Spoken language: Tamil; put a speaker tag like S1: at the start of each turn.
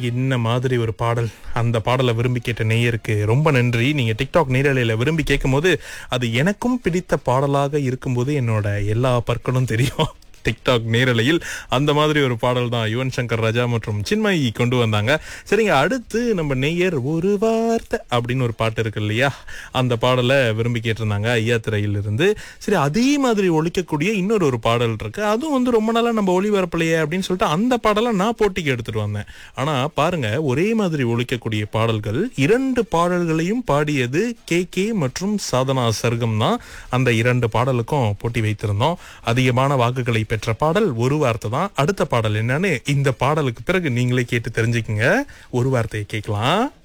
S1: என்ன மாதிரி ஒரு பாடல் அந்த பாடலை விரும்பி கேட்ட நேயருக்கு ரொம்ப நன்றி நீங்க டிக்டாக் நேரலையில விரும்பி கேட்கும்போது அது எனக்கும் பிடித்த பாடலாக இருக்கும்போது என்னோட எல்லா பற்களும் தெரியும் டிக்டாக் நேரலையில் அந்த மாதிரி ஒரு பாடல் தான் யுவன் சங்கர் ராஜா மற்றும் சின்மயி கொண்டு வந்தாங்க சரிங்க அடுத்து நம்ம நேயர் ஒரு வார்த்தை அப்படின்னு ஒரு பாட்டு இருக்கு இல்லையா அந்த பாடலை விரும்பி கேட்டிருந்தாங்க ஐயா திரையிலிருந்து சரி அதே மாதிரி ஒழிக்கக்கூடிய இன்னொரு ஒரு பாடல் இருக்கு அதுவும் வந்து ரொம்ப நாளா நம்ம ஒளிபரப்பலையே அப்படின்னு சொல்லிட்டு அந்த பாடலை நான் போட்டிக்கு எடுத்துட்டு வந்தேன் ஆனா பாருங்க ஒரே மாதிரி ஒழிக்கக்கூடிய பாடல்கள் இரண்டு பாடல்களையும் பாடியது கே கே மற்றும் சாதனா சர்க்கம் தான் அந்த இரண்டு பாடலுக்கும் போட்டி வைத்திருந்தோம் அதிகமான வாக்குகளை பெற்ற பாடல் ஒரு வார்த்தை தான் அடுத்த பாடல் என்னன்னு இந்த பாடலுக்கு பிறகு நீங்களே கேட்டு தெரிஞ்சுக்குங்க ஒரு வார்த்தையை கேட்கலாம்